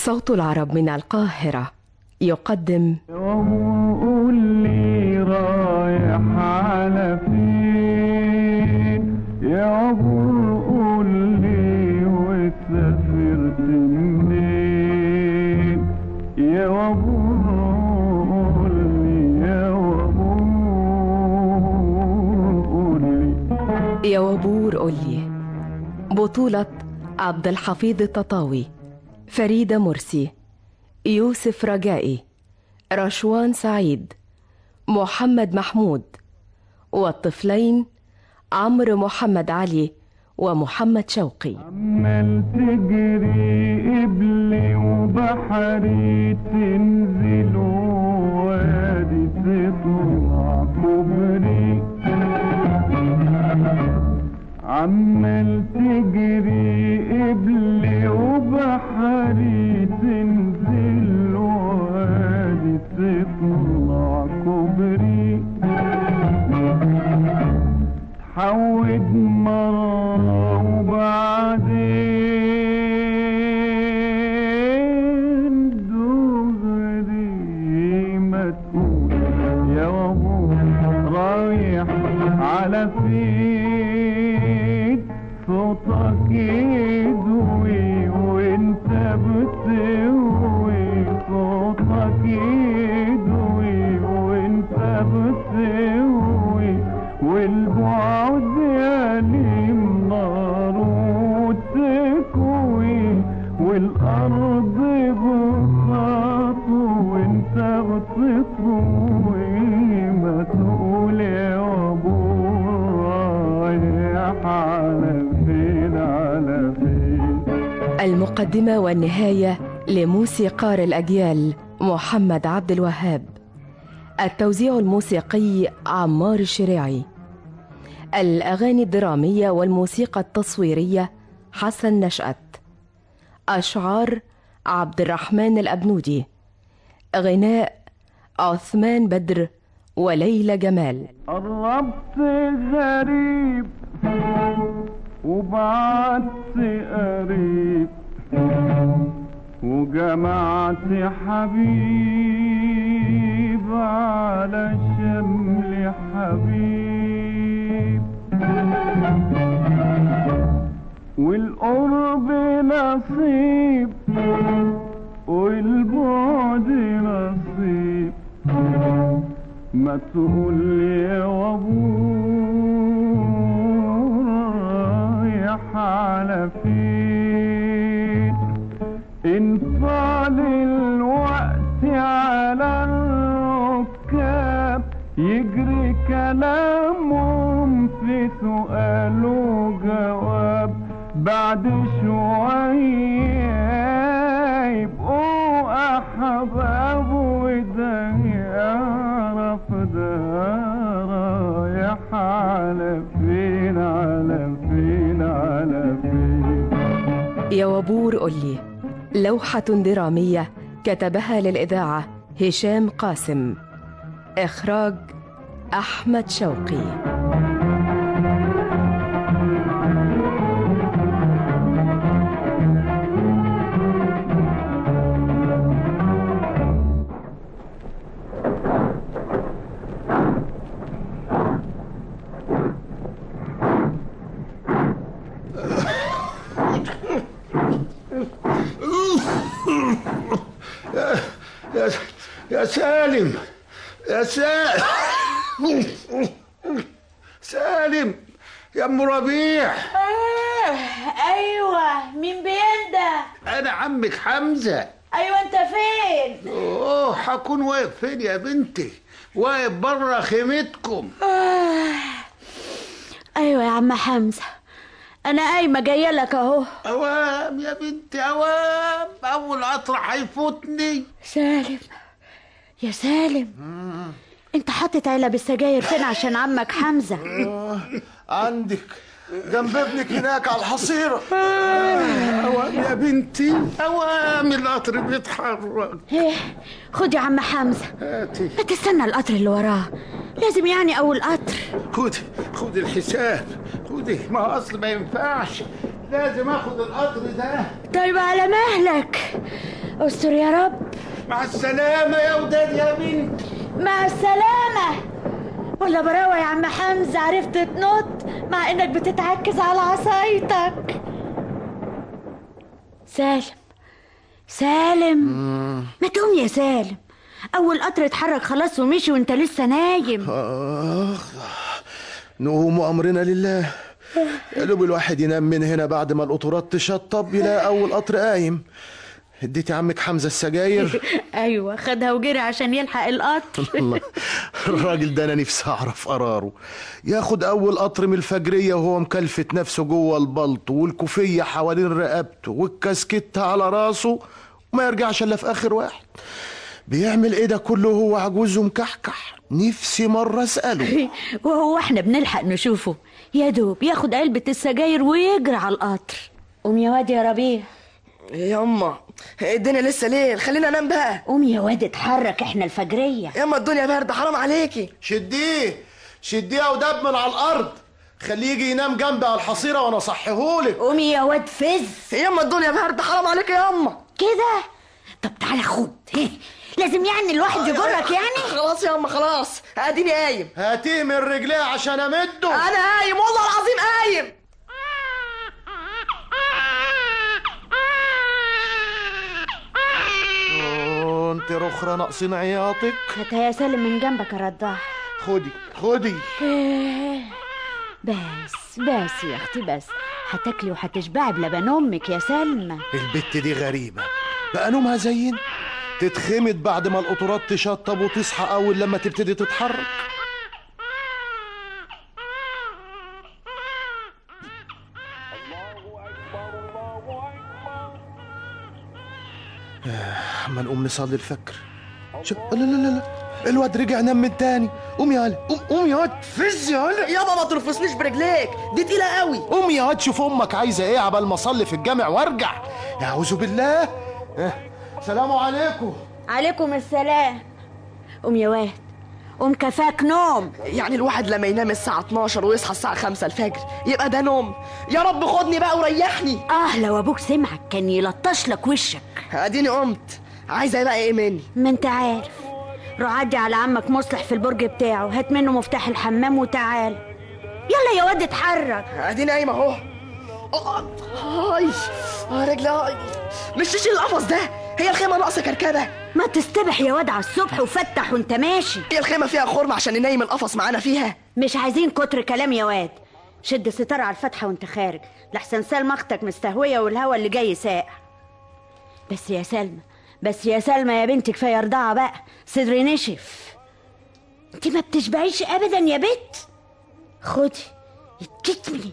صوت العرب من القاهرة يقدم قول لي رايح على فين يا عبور قول لي وسافرت منين يا عبور قول لي يا عبور قول لي يا وبور قولي بطولة عبد الحفيظ التطاوي فريدة مرسي يوسف رجائي رشوان سعيد محمد محمود والطفلين عمرو محمد علي ومحمد شوقي عمال تجري قبلي وبحري تنزل وادي تطلع كوبري عمال تجري قبلي وبحري تنزل وادي تطلع كوبري حود مرة وبعدين دغري ما تقول يا وابو رايح على فين صوتك يدوي وانت بتسوي صوتك يدوي وانت بتسوي والبعد يليم نار وتكوي والارض بخاط وانت بتطوي ما تقول يا ابو رايح على فين على فين المقدمة والنهاية لموسيقار الأجيال محمد عبد الوهاب التوزيع الموسيقي عمار الشريعي الأغاني الدرامية والموسيقى التصويرية حسن نشأت أشعار عبد الرحمن الأبنودي غناء عثمان بدر وليلى جمال قربت غريب وبعدت قريب وجمعت حبيب على شمل حبيب والقرب نصيب والبعد نصيب ما تقول لي يا وابور رايح على فين انفعل الوقت على الركاب يجري كلامهم في سؤال وجواب بعد شوية يبقوا أحباب وده يعرف ده رايح على فين على فين على فين يا وبور قولي لوحة درامية كتبها للإذاعة هشام قاسم إخراج أحمد شوقي يا يا سالم يا سالم سالم يا ام ربيع آه ايوه مين بينده انا عمك حمزه ايوه انت فين اوه هكون واقف فين يا بنتي واقف بره خيمتكم آه. ايوه يا عم حمزه انا قايمه جايه لك اهو اوام يا بنتي اوام اول قطر هيفوتني سالم يا سالم انت حاطط علب السجاير فين عشان عمك حمزه عندك جنب ابنك هناك على الحصيرة اوام يا بنتي اوام القطر بيتحرك ايه خد يا عم حمزه هاتي ما تستنى القطر اللي وراه لازم يعني اول قطر خدي خدي الحساب خدي ما هو اصل ما ينفعش لازم اخد القطر ده طيب على مهلك استر يا رب مع السلامة يا وداد يا بنت مع السلامة ولا براوة يا عم حمزة عرفت تنط مع انك بتتعكز على عصايتك سالم سالم ما تقوم يا سالم اول قطر اتحرك خلاص ومشي وانت لسه نايم آخ نقوم أمرنا لله يا دوب الواحد ينام من هنا بعد ما القطورات تشطب يلاقي أول قطر قايم اديتي عمك حمزة السجاير ايوه خدها وجري عشان يلحق القطر الله الراجل ده انا نفسي اعرف قراره ياخد اول قطر من الفجريه وهو مكلفت نفسه جوه البلط والكوفيه حوالين رقبته والكاسكيت على راسه وما يرجعش الا في اخر واحد بيعمل ايه ده كله وهو عجوز ومكحكح نفسي مره اساله وهو احنا بنلحق نشوفه يا دوب ياخد علبة السجاير ويجري على القطر قوم يا واد يا ربيع يا اما الدنيا لسه ليل خلينا انام بقى قوم يا واد اتحرك احنا الفجرية يا اما الدنيا برد حرام عليكي شديه شديه ودب من على الارض خليه يجي ينام جنبي على الحصيره وانا اصحيهولك قومي يا واد فز يا اما الدنيا برد حرام عليكي يا اما كده طب تعالى خد هه. لازم يعني الواحد يجرك يعني خلاص يا اما خلاص اديني قايم هاتيه من رجليه عشان امده انا قايم والله العظيم قايم أوه، انت رخرة ناقصين عياطك هاتها يا سالم من جنبك يا رضاح خدي خدي بس بس يا اختي بس هتاكلي وهتشبعي بلبن امك يا سلمى البت دي غريبة بقى نومها زين تتخمد بعد ما القطورات تشطب وتصحى أول لما تبتدي تتحرك آه، ما نقوم نصلي الفجر شو لا لا لا لا الواد رجع نام من تاني قوم يا هلا قوم قوم يا واد فز يا هلا يابا ما ترفسنيش برجليك دي تقيله قوي قوم يا واد شوف امك عايزه ايه عبال ما اصلي في الجامع وارجع اعوذ بالله آه، سلام عليكم عليكم السلام قوم يا واد قوم كفاك نوم يعني الواحد لما ينام الساعة 12 ويصحى الساعة 5 الفجر يبقى ده نوم يا رب خدني بقى وريحني اه لو ابوك سمعك كان يلطش لك وشك اديني قمت عايزة بقى ايه مني ما انت عارف روح عدي على عمك مصلح في البرج بتاعه هات منه مفتاح الحمام وتعال يلا يا واد اتحرك اديني قايمة اهو آه، هاي آه، رجلي هاي مش تشيل القفص ده هي الخيمة ناقصة كركبة ما تستبح يا واد على الصبح وفتح وانت ماشي هي الخيمة فيها خرم عشان ننيم القفص معانا فيها مش عايزين كتر كلام يا واد شد ستار على الفتحة وانت خارج لحسن سلمى اختك مستهوية والهوا اللي جاي ساقع بس يا سلمى بس يا سلمى يا بنتي كفاية رضاعة بقى صدري نشف انت ما بتشبعيش ابدا يا بت خدي اتكتمي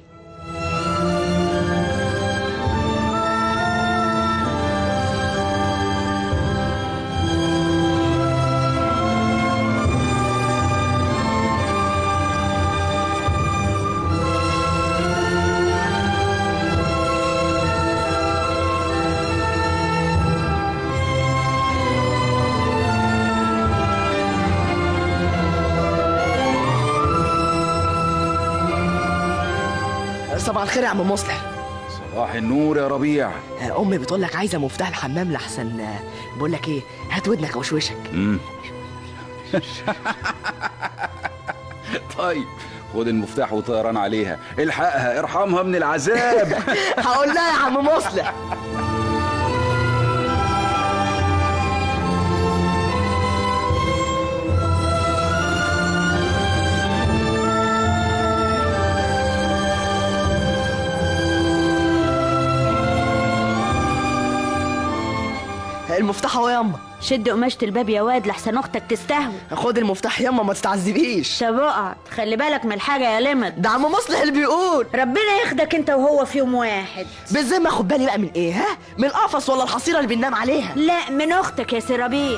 صباح الخير يا عم مصلح صباح النور يا ربيع آه، امي بتقول لك عايزه مفتاح الحمام لحسن آه، بقول لك ايه هات ودنك وشوشك مم. طيب خد المفتاح وطيران عليها الحقها ارحمها من العذاب هقول لها يا عم مصلح المفتاح اهو ياما شد قماشة الباب يا واد لحسن اختك تستهوي خد المفتاح ياما ما تتعذبيش طب اقعد خلي بالك من الحاجة يا لمد ده عم مصلح اللي بيقول ربنا ياخدك انت وهو في يوم واحد بالذمه خد بالي بقى من ايه ها من القفص ولا الحصيره اللي بننام عليها لا من اختك يا سرابيل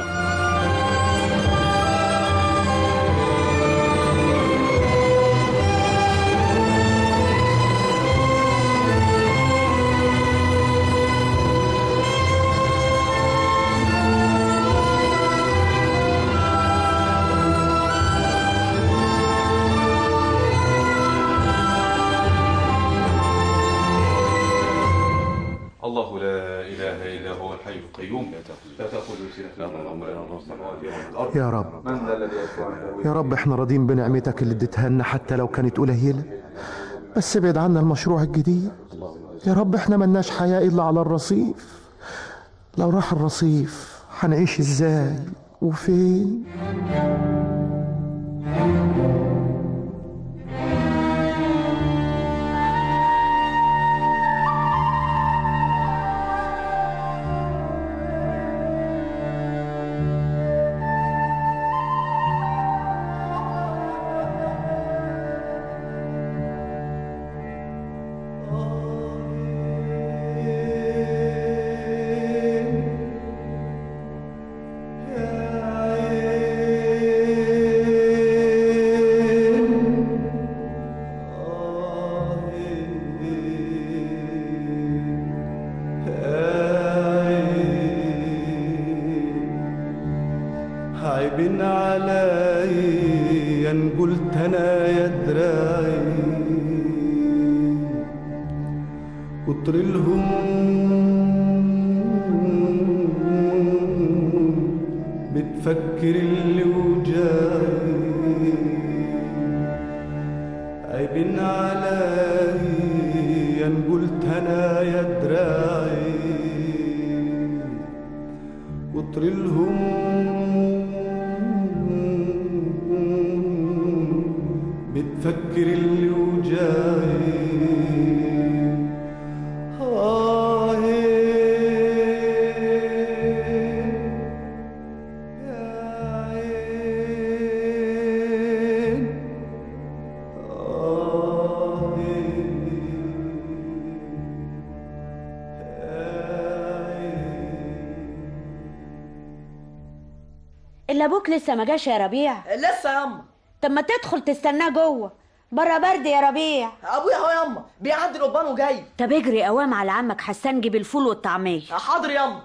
يا رب يا رب احنا راضين بنعمتك اللي اديتها لنا حتى لو كانت قليله بس ابعد عنا المشروع الجديد يا رب احنا ملناش حياه الا على الرصيف لو راح الرصيف هنعيش ازاي وفين عيب علي ان قلت انا يا دراعي كتر الهموم بتفكر اللي وجاي عيب علي ان قلت انا يا دراعي كتر الهموم بتفكر اللي وجاي آه يا عين آه الا ابوك لسه ما جاش يا ربيع لسه ياما طب ما تدخل تستناه جوه بره برد يا ربيع ابويا اهو ياما بيعدي القضبان وجاي طب اجري قوام على عمك حسان جيب الفول والطعميه حاضر ياما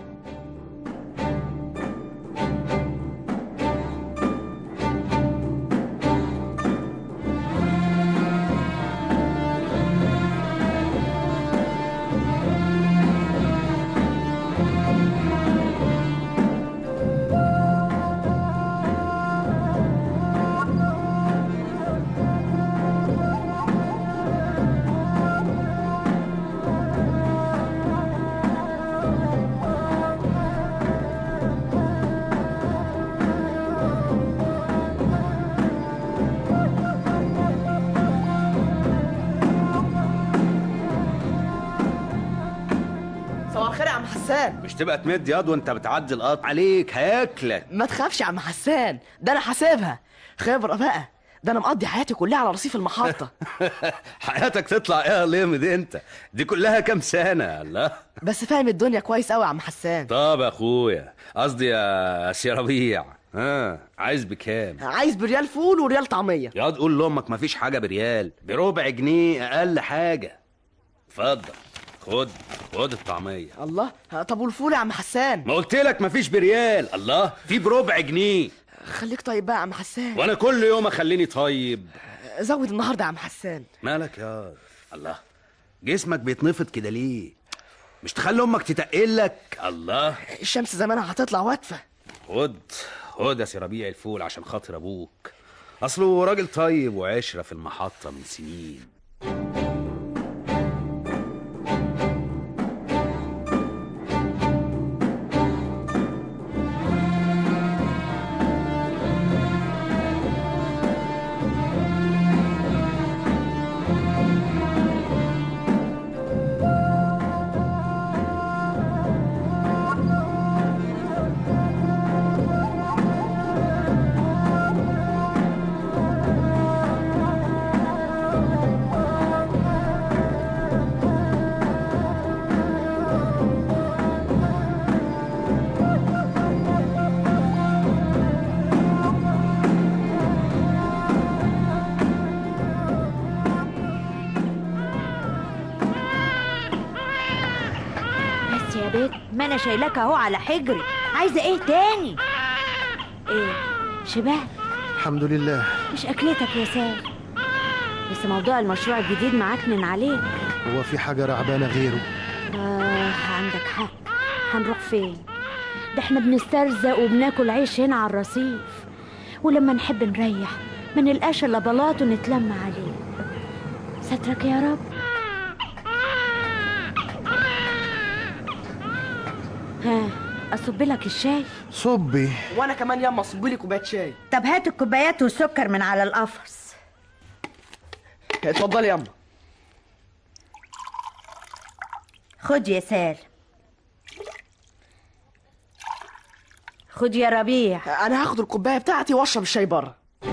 صباح الخير يا عم حسان مش تبقى تمد ياض وانت بتعدي القط عليك هياكلك ما تخافش يا عم حسان ده انا حاسبها خبره بقى ده انا مقضي حياتي كلها على رصيف المحطه حياتك تطلع ايه يا لمد انت دي كلها كام سنه الله بس فاهم الدنيا كويس قوي يا عم حسان طب يا اخويا قصدي يا سي ربيع ها عايز بكام عايز بريال فول وريال طعميه ياض قول لامك مفيش حاجه بريال بربع جنيه اقل حاجه اتفضل خد خد الطعميه الله طب والفول يا عم حسان ما قلت لك مفيش بريال الله في بربع جنيه خليك طيب بقى يا عم حسان وانا كل يوم اخليني طيب زود النهارده يا عم حسان مالك يا الله جسمك بيتنفض كده ليه مش تخلي امك تتقلك الله الشمس زمانها هتطلع واتفه خد خد يا سي ربيع الفول عشان خاطر ابوك اصله راجل طيب وعشره في المحطه من سنين بس يا بيت ما انا شايلاك اهو على حجري عايزه ايه تاني ايه شبعت الحمد لله مش اكلتك يا سام بس موضوع المشروع الجديد معكنن عليك هو في حاجه رعبانه غيره آه عندك حق هنروح فين ده احنا بنسترزق وبناكل عيش هنا على الرصيف ولما نحب نريح ما نلقاش الا بلاط ونتلم عليه سترك يا رب ها اصب لك الشاي صبي وانا كمان ياما اصب لي كوبايه شاي طب هات الكوبايات والسكر من على القفص اتفضلي ياما خد يا سال خد يا ربيع انا هاخد الكوبايه بتاعتي واشرب الشاي بره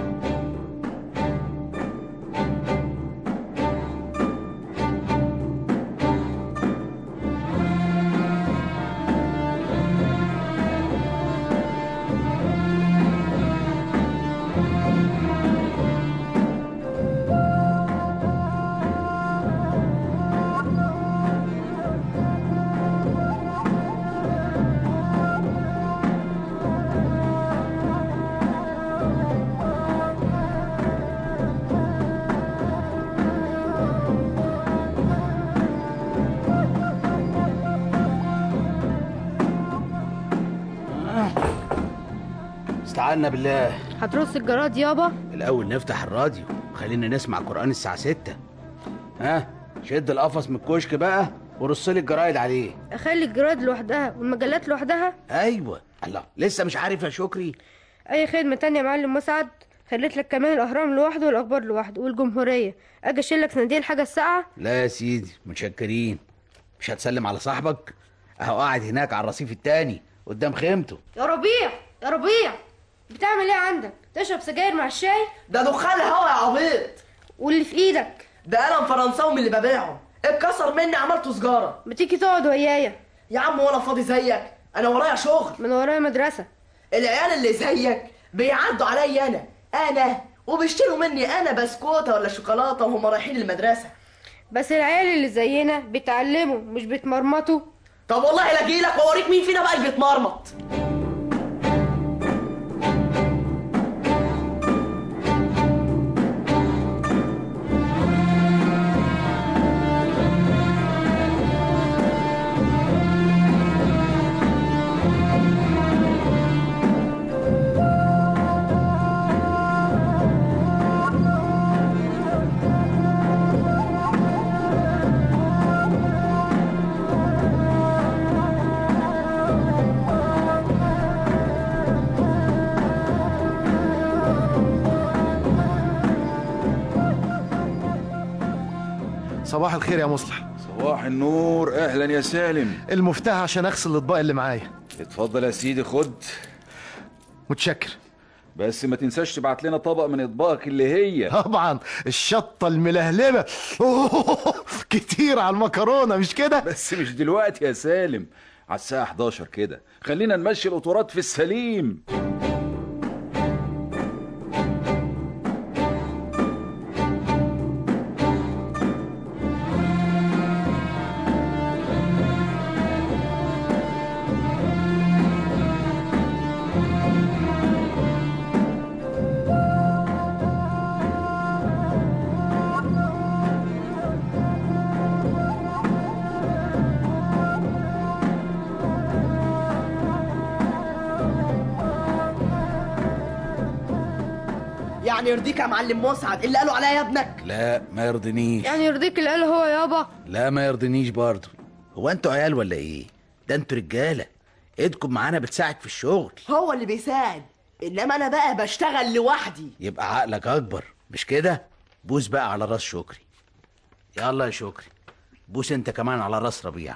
استعنا بالله هترص الجراد يابا الأول نفتح الراديو خلينا نسمع قرآن الساعة ستة ها شد القفص من الكشك بقى ورص لي الجرايد عليه اخلي الجراد لوحدها والمجلات لوحدها ايوه الله لسه مش عارف يا شكري اي خدمه تانية يا معلم مسعد خليت لك كمان الاهرام لوحده والاخبار لوحده والجمهوريه اجي اشيل لك صناديق الحاجه الساقعه لا يا سيدي متشكرين مش هتسلم على صاحبك اهو قاعد هناك على الرصيف التاني قدام خيمته يا ربيع يا ربيع بتعمل ايه عندك تشرب سجاير مع الشاي ده دخان هوا يا عبيط واللي في ايدك ده قلم فرنساوي من اللي ببيعه اتكسر مني عملته سجاره ما تيجي تقعد ويايا يا عم وانا فاضي زيك انا ورايا شغل من ورايا مدرسه العيال اللي زيك بيعدوا عليا انا انا وبيشتروا مني انا بسكوته ولا شوكولاته وهم رايحين المدرسه بس العيال اللي زينا بيتعلموا مش بيتمرمطوا طب والله لا اجيلك واوريك مين فينا بقى اللي بيتمرمط صباح الخير يا مصلح صباح النور اهلا يا سالم المفتاح عشان اغسل الاطباق اللي معايا اتفضل يا سيدي خد متشكر بس ما تنساش تبعت لنا طبق من اطباقك اللي هي طبعا الشطه الملهلبه أوه، كتير على المكرونه مش كده بس مش دلوقتي يا سالم على الساعة 11 كده خلينا نمشي القطورات في السليم يعني يرضيك يا معلم مسعد اللي قالوا عليا يا ابنك لا ما يرضينيش يعني يرضيك اللي قال هو يابا لا ما يرضينيش برضه هو انتوا عيال ولا ايه ده انتوا رجاله ايدكم معانا بتساعد في الشغل هو اللي بيساعد انما انا بقى بشتغل لوحدي يبقى عقلك اكبر مش كده بوس بقى على راس شكري يلا يا شكري بوس انت كمان على راس ربيع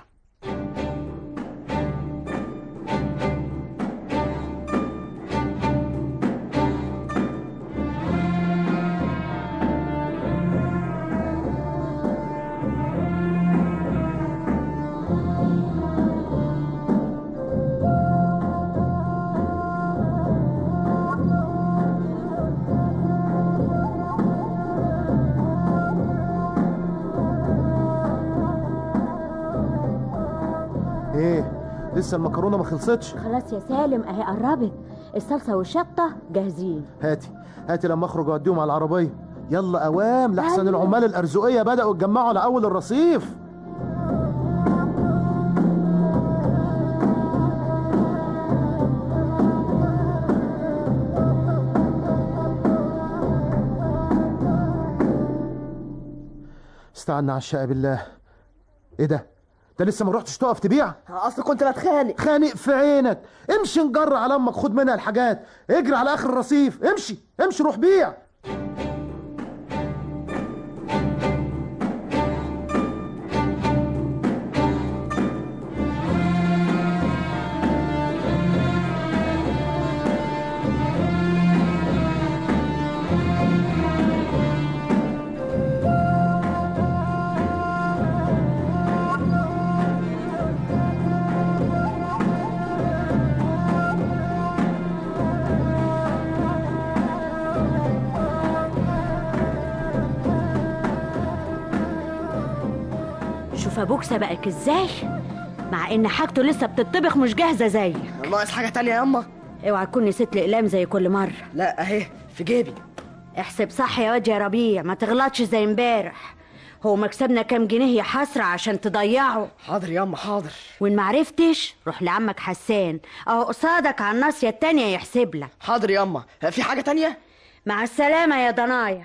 ايه لسه المكرونه ما خلصتش خلاص يا سالم اهي قربت الصلصه والشطه جاهزين هاتي هاتي لما اخرج اوديهم على العربيه يلا اوام لحسن أيوة. العمال الارزقيه بداوا يتجمعوا على اول الرصيف استعنا على الشقة بالله ايه ده ده لسه ما رحتش تقف تبيع اصل كنت بتخانق خانق في عينك امشي نجر على امك خد منها الحاجات اجري على اخر الرصيف امشي امشي روح بيع شوف ابوك سبقك ازاي مع ان حاجته لسه بتطبخ مش جاهزه زي ناقص حاجه تانية يا اما اوعى تكون نسيت الاقلام زي كل مره لا اهي في جيبي احسب صح يا واد يا ربيع ما تغلطش زي امبارح هو مكسبنا كام جنيه يا حسرة عشان تضيعه حاضر يا اما حاضر وان معرفتش روح لعمك حسان اهو قصادك على الناصية التانية يحسب لك حاضر يا اما في حاجه تانية مع السلامة يا ضنايا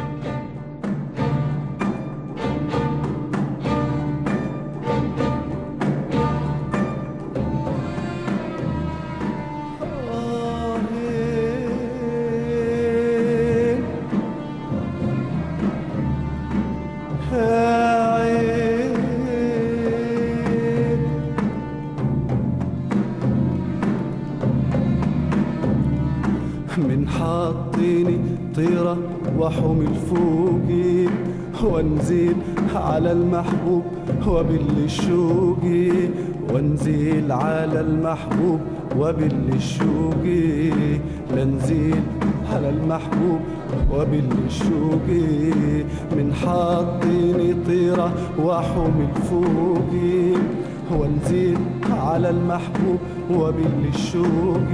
من حاطيني طيرة وحمل فوقي وانزل على المحبوب وبال الشوقي وانزل على المحبوب وبال الشوقي لانزل على المحبوب وبال الشوقي من حاطيني طيرة وحمل فوقي وانزل على المحبوب وبالشوق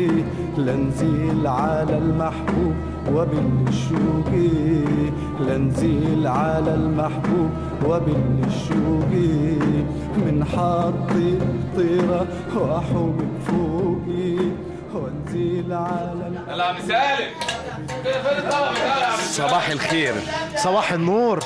لنزيل على المحبوب وبالشوق لنزيل على المحبوب وبالشوق من حاط طيرة وحوم فوقي وانزيل على يلا يا عم سالم فين الطبق بتاعي يا عم صباح الخير صباح النور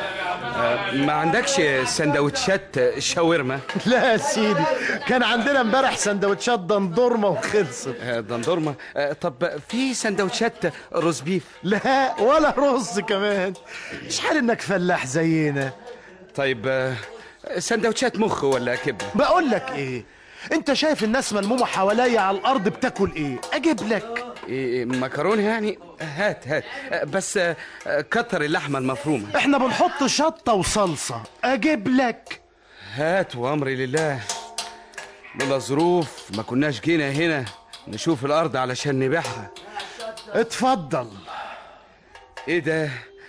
ما عندكش سندوتشات شاورما لا يا سيدي كان عندنا امبارح سندوتشات دندورمه وخلصت آه، دندورما آه، طب في سندوتشات روز بيف لا ولا رز كمان مش حال انك فلاح زينا طيب آه، سندوتشات مخ ولا كبده بقول لك ايه انت شايف الناس ملمومه حواليا على الارض بتاكل ايه اجيب لك إيه مكرونه يعني هات هات آه، بس آه، آه، كتر اللحمه المفرومه احنا بنحط شطه وصلصه اجيب لك هات وامري لله لولا ظروف ما كناش جينا هنا نشوف الارض علشان نبيعها اتفضل ايه ده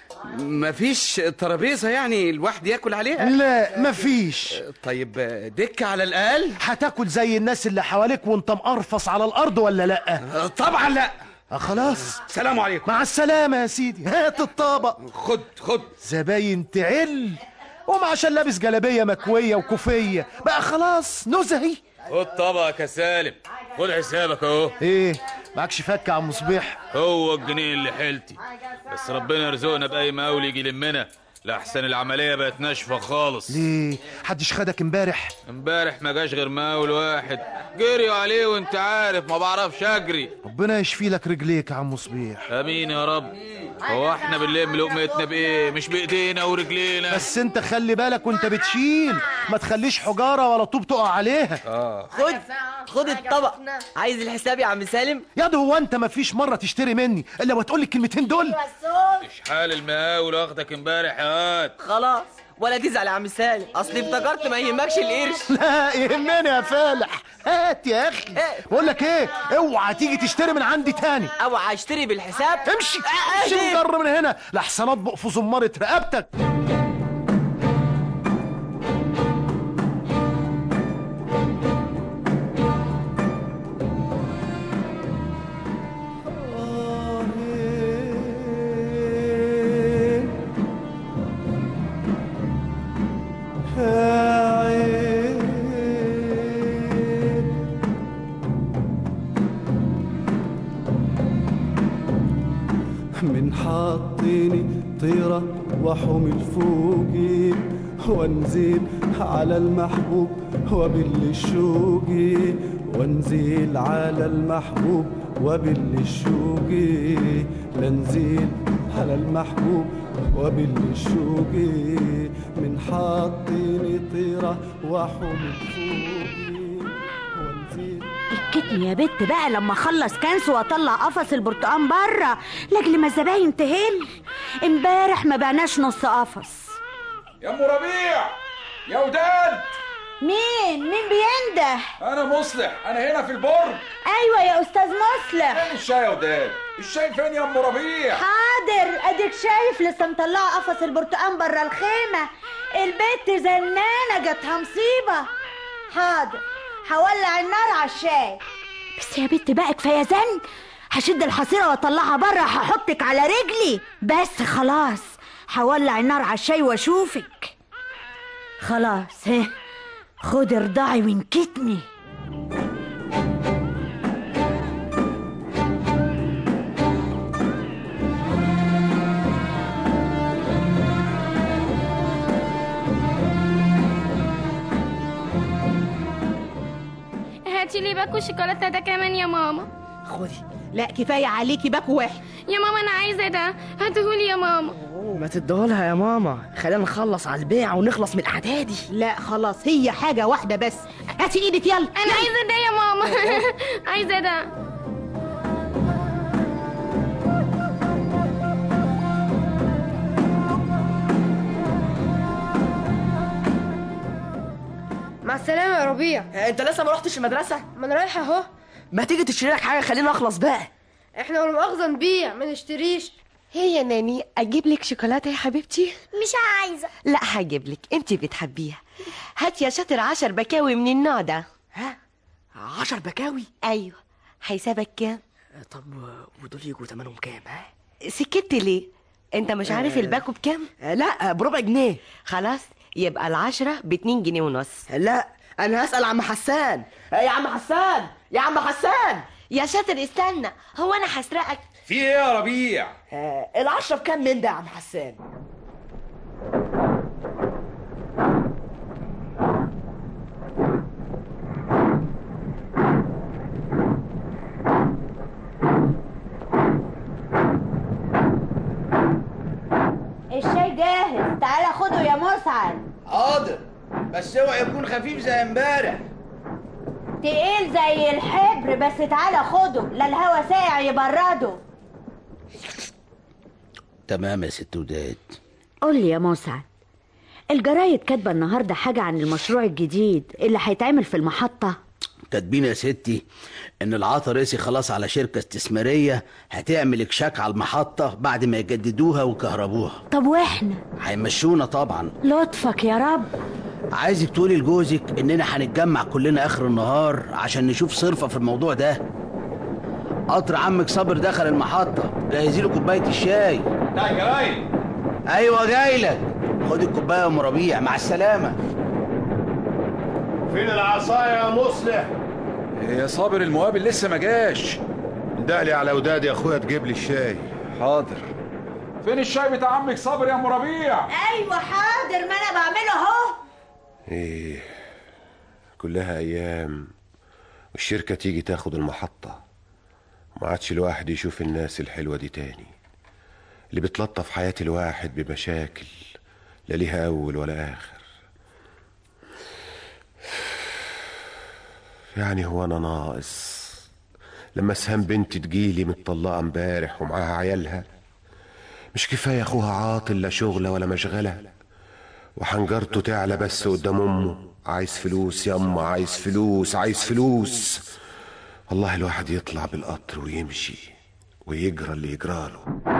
مفيش ترابيزه يعني الواحد ياكل عليها لا مفيش طيب دكه على الاقل هتاكل زي الناس اللي حواليك وانت مقرفص على الارض ولا لا طبعا لا آه خلاص سلام عليكم مع السلامه يا سيدي هات الطبق خد خد زباين تعل وما عشان لابس جلابيه مكويه وكوفيه بقى خلاص نزهي خد طبقك يا سالم خد حسابك اهو ايه معكش فك يا عم صبيح هو الجنيه اللي حيلتي بس ربنا يرزقنا باي مقاول يجي يلمنا لأحسن العملية بقت ناشفة خالص ليه حدش خدك امبارح امبارح ما جاش غير مقاول واحد جريوا عليه وانت عارف ما بعرفش اجري ربنا يشفي لك رجليك يا عم صبيح امين يا رب هو احنا بنلم لقمتنا بايه مش بايدينا ورجلينا بس انت خلي بالك وانت بتشيل ما تخليش حجاره ولا طوب تقع عليها اه خد خد الطبق عايز الحساب يا عم سالم يا ده هو انت ما فيش مره تشتري مني الا وتقول لي الكلمتين دول مش حال المقاول واخدك امبارح يا واد خلاص ولا تزعل يا عم سالم اصلي افتكرت ما يهمكش القرش لا يهمني يا فالح هات يا اخي بقول لك ايه اوعى تيجي تشتري من عندي تاني اوعى اشتري بالحساب امشي آه، امشي آه، نجر من هنا لحسن اطبق في زمارة رقبتك من حاطيني طيرة وحمل فوقي وانزل على المحبوب وبال الشوقي وانزل على المحبوب وبال الشوقي لانزل على المحبوب وبال الشوقي من حاطيني طيرة وحمل فوقي وانزل اسكتني يا بت بقى لما اخلص كنس واطلع قفص البرتقال بره لاجل ما الزباين تهل امبارح ما بعناش نص قفص يا ام ربيع يا وداد مين مين بينده انا مصلح انا هنا في البرج ايوه يا استاذ مصلح فين الشاي يا وداد الشاي فين يا ام ربيع حاضر اديك شايف لسه مطلعه قفص البرتقال بره الخيمه البت زنانه جاتها مصيبه حاضر هولع النار على الشاي بس يا بت بقى كفايه زن هشد الحصيره واطلعها بره هحطك على رجلي بس خلاص هولع النار على الشاي واشوفك خلاص ها خد ارضعي وانكتني هاتي لي باكو شوكولاتة ده كمان يا ماما خدي لا كفايه عليكي باكو واحد يا ماما انا عايزة ده هاتهولي يا ماما ما تديهولها يا ماما خلينا نخلص على البيع ونخلص من العادة دي لا خلاص هي حاجه واحده بس هاتي ايدك يلا انا عايزة ده يا ماما عايزة ده مع السلامة يا ربيع انت لسه ما رحتش المدرسه ما انا رايح اهو ما تيجي تشتري لك حاجه خلينا اخلص بقى احنا ولا مؤاخذة نبيع ما نشتريش هي يا ناني اجيب لك شوكولاته يا حبيبتي مش عايزة لا هجيب لك انت بتحبيها هات يا شاطر عشر بكاوي من النوع ده ها عشر بكاوي ايوه هيسابك كام طب ودول يجوا تمنهم كام ها سكت ليه انت مش عارف آه. الباكو بكام آه، لا بربع جنيه خلاص يبقى العشرة باتنين جنيه ونص لا انا هسأل عم حسان آه، يا عم حسان يا عم حسان يا شاطر استنى هو انا هسرقك في ايه يا ربيع آه العشرة بكام من ده يا عم حسان الشاي جاهز تعالى خده يا مسعد حاضر بس اوعى يكون خفيف زي امبارح تقيل زي الحبر بس تعالى خده لا الهوا ساقع يبرده تمام يا ست وداد قول لي يا مسعد الجرايد كاتبه النهارده حاجه عن المشروع الجديد اللي هيتعمل في المحطه كاتبين يا ستي ان العطا رسي خلاص على شركة استثمارية هتعمل اكشاك على المحطة بعد ما يجددوها ويكهربوها طب واحنا هيمشونا طبعا لطفك يا رب عايزك تقولي لجوزك اننا هنتجمع كلنا اخر النهار عشان نشوف صرفة في الموضوع ده قطر عمك صابر دخل المحطة جهزي له كوباية الشاي لا جراي ايوه جاي لك خد الكوباية يا ام ربيع مع السلامة فين العصاية يا مصلح يا صابر المقابل لسه ما جاش دقلي على وداد يا اخويا تجيب لي الشاي حاضر فين الشاي بتاع عمك صابر يا ام ربيع ايوه حاضر ما انا بعمله اهو ايه كلها ايام والشركة تيجي تاخد المحطة ما عادش الواحد يشوف الناس الحلوة دي تاني اللي بتلطف حياة الواحد بمشاكل لا ليها أول ولا آخر يعني هو أنا ناقص لما سهام بنتي تجيلي متطلقة امبارح ومعاها عيالها مش كفاية أخوها عاطل لا شغلة ولا مشغلة وحنجرته تعلى بس قدام أمه عايز فلوس يا أما عايز فلوس عايز فلوس والله الواحد يطلع بالقطر ويمشي ويجرى اللي يجراله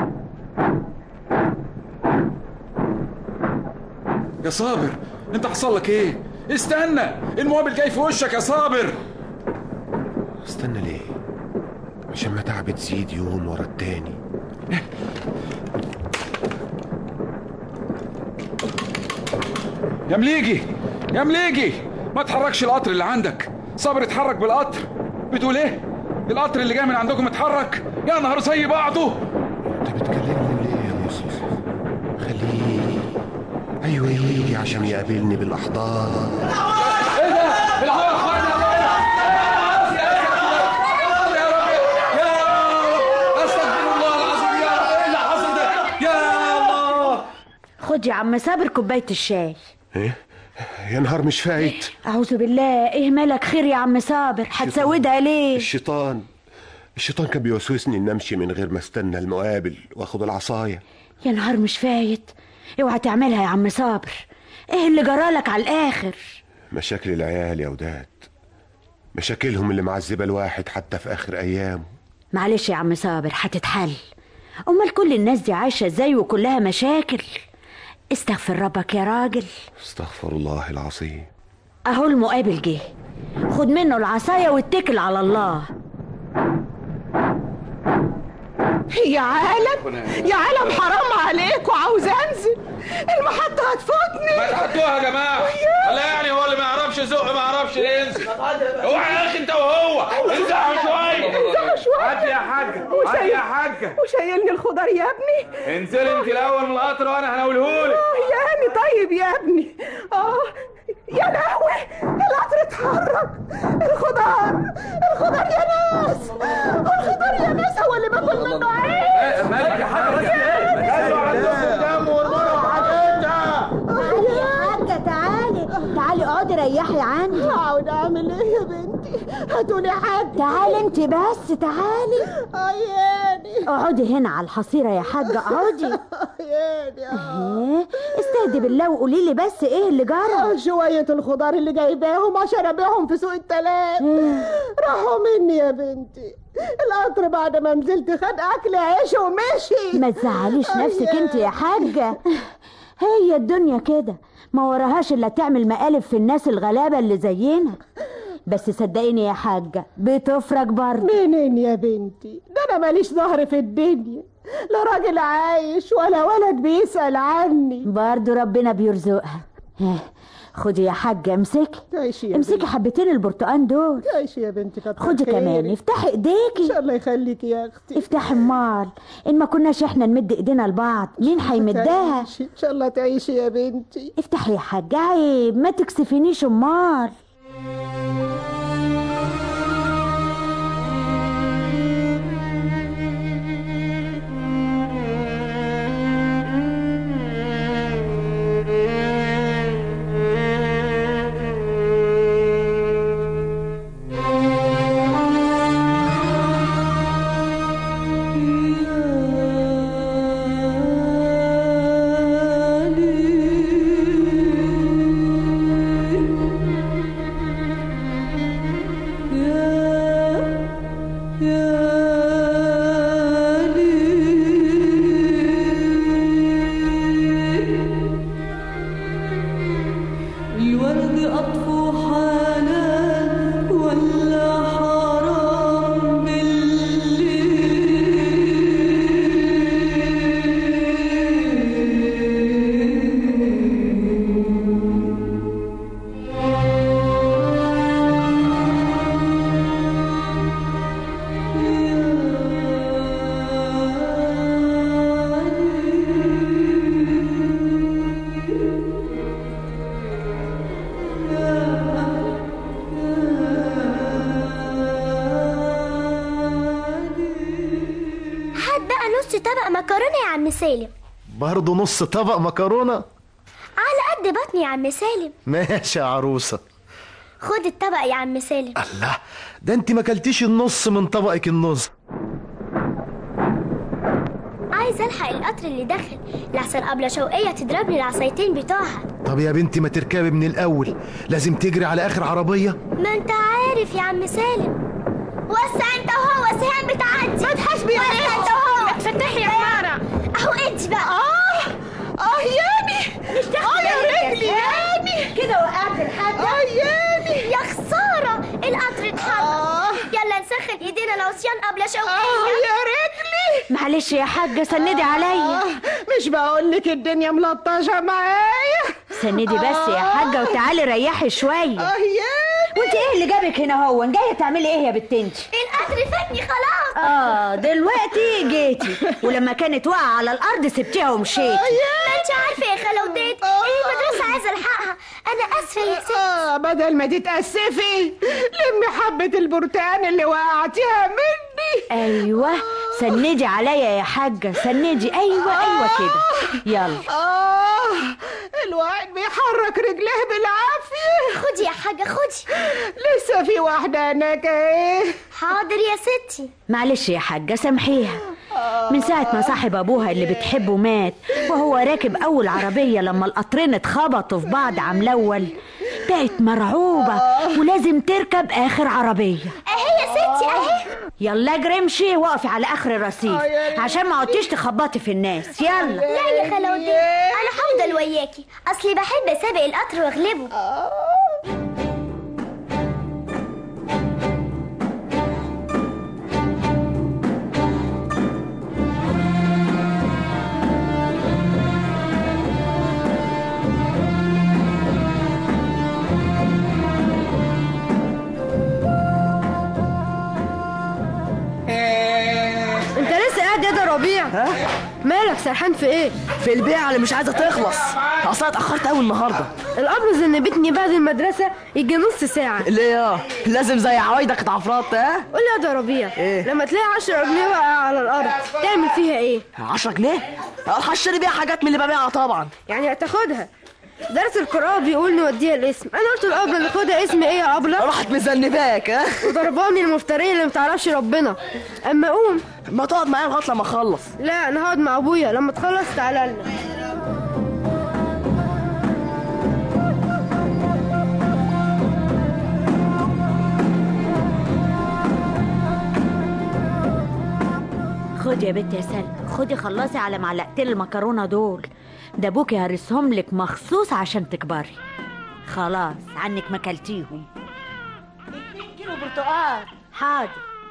يا صابر انت حصل لك ايه استنى المقابل جاي في وشك يا صابر استنى ليه عشان ما تعب تزيد يوم ورا التاني يا مليجي يا مليجي ما تحركش القطر اللي عندك صابر اتحرك بالقطر بتقول ايه القطر اللي جاي من عندكم اتحرك يا نهار زي بعضه انت بتكلمني ليه يا مصلح ايوه يجي عشان يقابلني بالاحضان ايه ده الحقوا يا اخوانا استغفر الله العظيم يا رب ايه اللي حصل ده يا الله خد يا عم صابر كوبايه الشاي ايه يا نهار مش فايت اعوذ بالله ايه مالك خير يا عم صابر هتسودها ليه الشيطان الشيطان كان بيوسوسني ان امشي من غير ما استنى المقابل واخد العصايه يا نهار مش فايت اوعى تعملها يا عم صابر ايه اللي جرالك على الاخر مشاكل العيال يا وداد مشاكلهم اللي معذبه الواحد حتى في اخر ايامه معلش يا عم صابر هتتحل امال كل الناس دي عايشه ازاي وكلها مشاكل استغفر ربك يا راجل استغفر الله العظيم اهو المقابل جه خد منه العصايه واتكل على الله يا عالم يا عالم حرام عليك وعاوز انزل المحطة هتفوتني ما تحطوها يا جماعه ولا يعني هو اللي ما يعرفش يزق ما يعرفش ينزل اوعى يا اخي انت وهو انزعوا شويه انزعوا شوية هات يا حاجه وشايل- هات يا حاجه وشايلني الخضار يا ابني انزلي انت الاول من القطر وانا هنقولهولك آه يا هاني طيب يا ابني اه يا لهوي القطر اتحرك الخضار الخضار يا ناس الخضار يا ناس هو اللي باكل منه عيش مالك يا حاجه قالوا عندكم دم وارموا حاجتها تعالي يا حاجة تعالي تعالي اقعدي ريحي عندي اقعد اعمل ايه يا بنتي هاتولي حاجة تعالي انت بس تعالي عياني اقعدي هنا على الحصيرة يا حاجة اقعدي عياني ايه استهدي بالله وقولي لي بس ايه اللي جرى شوية الخضار اللي جايباهم عشان ابيعهم في سوق التلات راحوا مني يا بنتي القطر بعد ما نزلت خد اكل عيش ومشي ما تزعليش نفسك انت يا حاجة هي الدنيا كده ما وراهاش الا تعمل مقالب في الناس الغلابة اللي زينا بس صدقيني يا حاجة بتفرج برضه منين يا بنتي ده انا ماليش ظهر في الدنيا لا راجل عايش ولا ولد بيسأل عني برضه ربنا بيرزقها ها، خدي يا حاجة امسكي تعيشي يا امسكي بنتي. حبتين البرتقال دول تعيشي يا بنتي كتر خدي كمان خيرك. افتحي ايديكي ان شاء الله يخليكي يا اختي افتحي امال ان ما كناش احنا نمد ايدينا لبعض مين هيمدها تعيشي. ان شاء الله تعيشي يا بنتي افتحي يا حاجة عيب ما تكسفينيش امال الورد أطفو حنان ولا حرام هات بقى نص طبق مكرونه يا عم سالم برضه نص طبق مكرونة على قد بطني يا عم سالم ماشي يا عروسة خد الطبق يا عم سالم الله ده انت ما كلتيش النص من طبقك النص عايز الحق القطر اللي دخل لحسن قبل شوقية تضربني العصايتين بتوعها طب يا بنتي ما تركبي من الاول لازم تجري على اخر عربية ما انت عارف يا عم سالم وسع انت وهو سهام بتعدي ما تحاسبي يا وسع انت وهو اتفتحي يا مارا اهو انت بقى اه اه ياني مش اه يا رجلي ياني كده وقعت الحاجة اه ياني يا خسارة القطر اتحرك يلا نسخن ايدينا العصيان قبل شوقية اه يا رجلي معلش يا حاجة سندي عليا مش بقول لك الدنيا ملطشة معايا سندي بس يا حاجة وتعالي ريحي شوية اه ياني وانت ايه اللي جابك هنا هو جاية تعملي ايه يا بنت انت القطر فاتني خلاص اه دلوقتي جيتي ولما كانت واقعة على الارض سبتيها ومشيتي ما انت عارفة يا خالة وديت انا اسفه يا ستي آه بدل ما تتأسفي لمي حبة البرتقان اللي وقعتيها مني ايوه سندي عليا يا حاجه سندي ايوه ايوه كده يلا آه الواحد بيحرك رجليه بالعافية خدي يا حاجه خدي لسه في واحدة هناك ايه حاضر يا ستي معلش يا حاجه سامحيها من ساعة ما صاحب أبوها اللي بتحبه مات وهو راكب أول عربية لما القطرين اتخبطوا في بعض عم الأول بقت مرعوبة ولازم تركب آخر عربية اهي يا ستي اهي يلا اجري امشي وقفي على آخر الرصيف عشان ما عدتيش تخبطي في الناس يلا لا يا خلاوتي انا هفضل وياكي اصلي بحب اسابق القطر واغلبه انت لسه قاعد يا ده ربيع مالك سرحان في ايه في البيعة اللي مش عايزة تخلص اصلا اتأخرت قوي النهاردة الابرز ان بيتني بعد المدرسه يجي نص ساعه ليه اه لازم زي عوايدك اتعفرت ها قول لي يا ده ربيع إيه؟ لما تلاقي 10 جنيه واقع على الارض تعمل فيها ايه 10 جنيه هشتري بيها حاجات من اللي ببيعها طبعا يعني هتاخدها درس القراءة بيقول نوديها الاسم انا قلت الابله ناخدها اسم ايه يا ابله راحت مذنباك ها وضرباني المفترين اللي متعرفش ربنا اما قوم ما تقعد معايا لغايه لما اخلص لا انا هقعد مع ابويا لما تخلص تعالى لنا خدي يا بنت يا سلمى خدي خلصي على معلقتين المكرونة دول ده ابوكي هرسهم لك مخصوص عشان تكبري خلاص عنك ما كلتيهم كيلو برتقال حاضر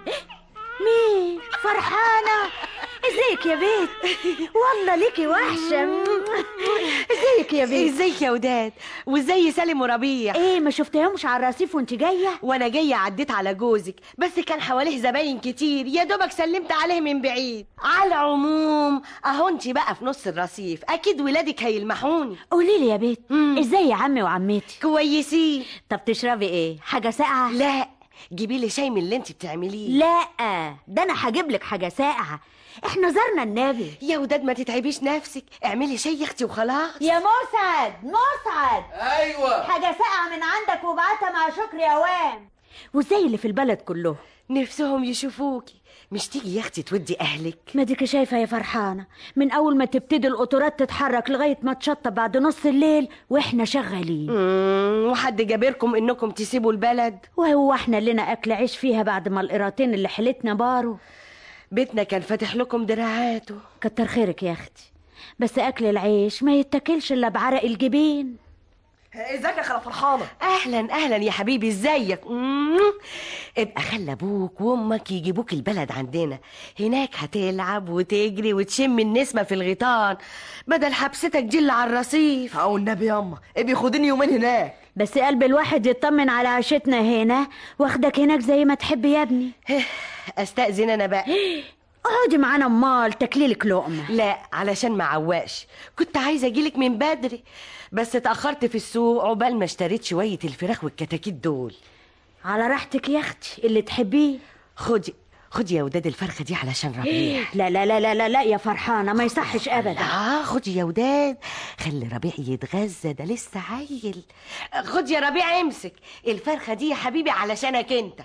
مين فرحانة ازيك يا بيت والله ليكي وحشة ازيك يا بيت ازيك يا وداد وازاي سالم وربيع ايه ما شفتيهمش على الرصيف وانت جاية وانا جايه عديت على جوزك بس كان حواليه زباين كتير يا دوبك سلمت عليه من بعيد على العموم اهو انت بقى في نص الرصيف اكيد ولادك هيلمحوني قولي لي يا بيت ازاي يا عمي وعمتي كويسين طب تشربي ايه حاجة ساقعة لا جيبي لي شاي من اللي انت بتعمليه لا ده انا هجيب لك حاجة ساقعة احنا زرنا النبي يا وداد ما تتعبيش نفسك اعملي شاي يا اختي وخلاص يا مسعد مسعد ايوه حاجة ساقعة من عندك وبعتها مع شكري يا وام وازاي اللي في البلد كله نفسهم يشوفوكي مش تيجي يا اختي تودي اهلك ما ديك شايفة يا فرحانة من أول ما تبتدي القطورات تتحرك لغاية ما تشطب بعد نص الليل وإحنا شغالين مم، وحد جابركم انكم تسيبوا البلد وهو إحنا لنا أكل عيش فيها بعد ما القراطين اللي حلتنا باروا بيتنا كان فاتح لكم دراعاته كتر خيرك يا أختي بس أكل العيش ما يتاكلش إلا بعرق الجبين ازيك يا خاله فرحانه اهلا اهلا يا حبيبي ازيك مم. ابقى خلي ابوك وامك يجيبوك البلد عندنا هناك هتلعب وتجري وتشم النسمه في الغيطان بدل حبستك دي اللي على الرصيف او النبي ياما ابي خديني يومين هناك بس قلب الواحد يطمن على عيشتنا هنا واخدك هناك زي ما تحب يا ابني استاذن انا بقى اقعدي معانا امال تكليلك لقمه لا علشان ما عواش كنت عايزه اجيلك من بدري بس اتاخرت في السوق عقبال ما اشتريت شويه الفراخ والكتاكيت دول على راحتك يا اختي اللي تحبيه خدي خدي يا وداد الفرخه دي علشان ربيع لا لا لا لا لا, لا يا فرحانه ما يصحش ابدا اه خدي يا وداد خلي ربيع يتغذى ده لسه عيل خد يا ربيع امسك الفرخه دي يا حبيبي علشانك انت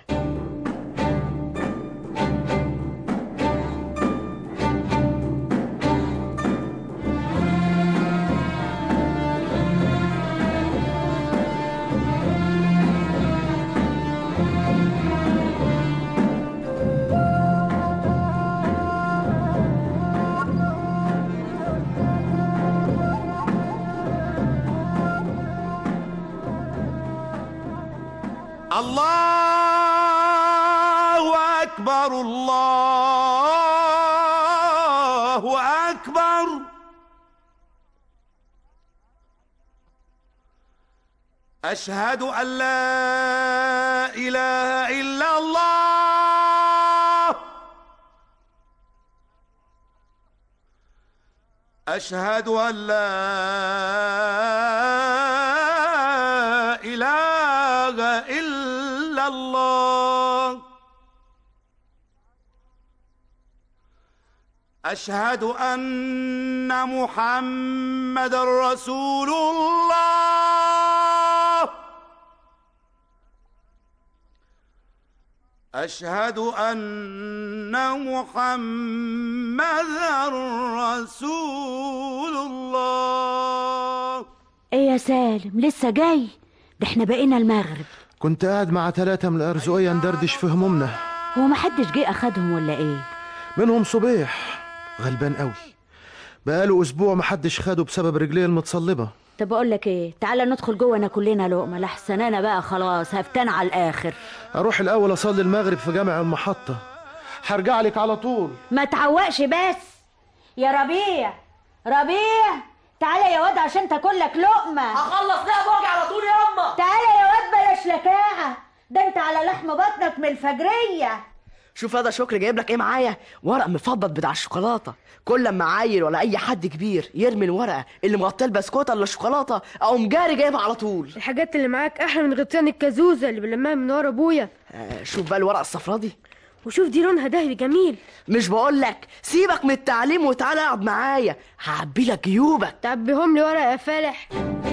الله أكبر الله أكبر أشهد أن لا إله إلا الله أشهد أن لا أشهد أن محمد رسول الله أشهد أن محمد رسول الله ايه يا سالم لسه جاي ده احنا بقينا المغرب كنت قاعد مع ثلاثة من الأرزقية ندردش في همومنا هو محدش جه اخدهم ولا ايه منهم صبيح غلبان قوي بقاله أسبوع محدش خده بسبب رجليه المتصلبة طب اقول لك ايه تعالى ندخل جوه ناكل لنا لقمه لحسن انا بقى خلاص هفتان على الاخر أروح الأول أصلي المغرب في جامع المحطة هرجع لك على طول ما تعوقش بس يا ربيع ربيع تعالى يا واد عشان تاكل لك لقمه هخلص ده واجي على طول يا اما تعالى يا واد بلاش لكاعه ده انت على لحم بطنك من الفجريه شوف هذا شكري جايب لك ايه معايا ورق مفضل بتاع الشوكولاته كل لما عيل ولا اي حد كبير يرمي الورقه اللي مغطيه البسكوته ولا الشوكولاته اقوم جاري جايبها على طول الحاجات اللي معاك احلى من غطيان الكازوزه اللي بنلمها من ورا ابويا آه شوف بقى الورقه الصفرا دي وشوف دي لونها دهبي جميل مش بقول لك سيبك من التعليم وتعالى اقعد معايا هعبي لك جيوبك تعبيهم لي ورق يا فالح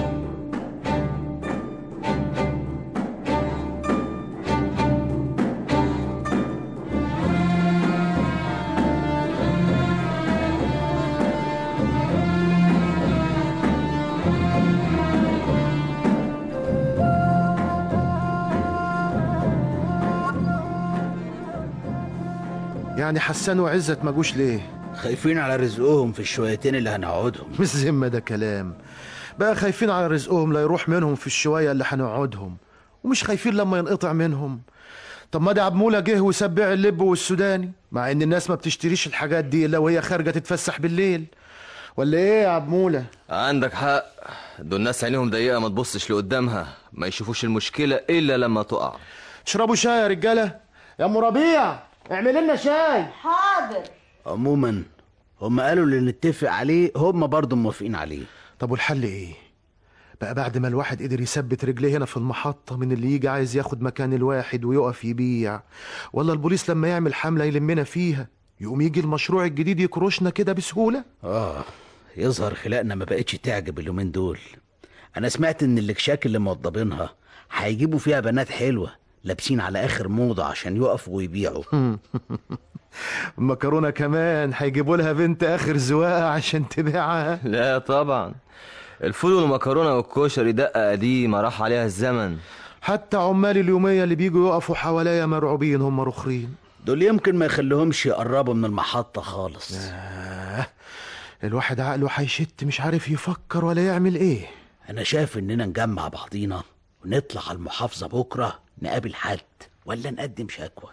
يعني حسان وعزت ما جوش ليه خايفين على رزقهم في الشويتين اللي هنقعدهم مش ذمة ده كلام بقى خايفين على رزقهم لا يروح منهم في الشوية اللي هنقعدهم ومش خايفين لما ينقطع منهم طب ما ده عبمولة جه وسبع اللب والسوداني مع ان الناس ما بتشتريش الحاجات دي الا وهي خارجة تتفسح بالليل ولا ايه يا عبمولة عندك حق دول الناس عينيهم ضيقة ما تبصش لقدامها ما يشوفوش المشكلة إلا لما تقع اشربوا شاي يا رجالة يا ام ربيع اعمل لنا شاي حاضر عموما هم قالوا اللي نتفق عليه هم برضه موافقين عليه طب والحل ايه بقى بعد ما الواحد قدر يثبت رجليه هنا في المحطة من اللي يجي عايز ياخد مكان الواحد ويقف يبيع ولا البوليس لما يعمل حملة يلمنا فيها يقوم يجي المشروع الجديد يكرشنا كده بسهولة اه يظهر خلقنا ما بقتش تعجب اليومين دول انا سمعت ان الاكشاك اللي موضبينها هيجيبوا فيها بنات حلوة لابسين على اخر موضة عشان يقفوا ويبيعوا المكرونة كمان هيجيبوا لها بنت اخر زواقة عشان تبيعها لا طبعا الفول والمكرونة والكشري دقة قديمة راح عليها الزمن حتى عمال اليومية اللي بيجوا يقفوا حواليا مرعوبين هم رخرين دول يمكن ما يخليهمش يقربوا من المحطة خالص آه الواحد عقله هيشت مش عارف يفكر ولا يعمل ايه انا شايف اننا نجمع بعضينا ونطلع على المحافظة بكرة نقابل حد ولا نقدم شكوى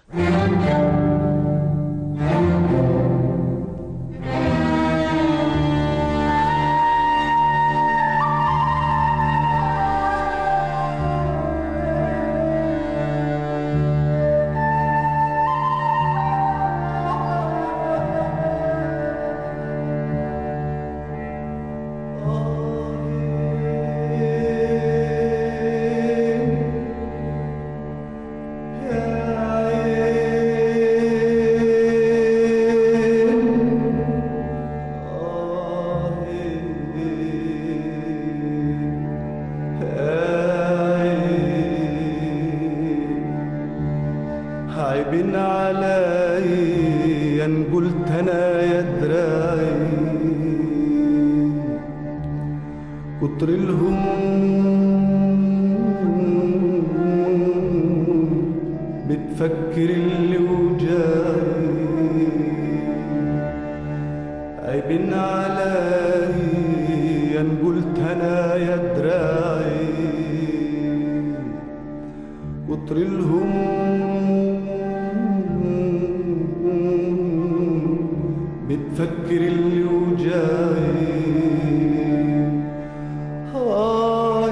عيبين علي ان قلت انا يا دراعي كتر الهموم بتفكر اللي وجاي عيبين علي ان قلت انا يا دراعي كتر الهموم بتفكر اللي وجاي آه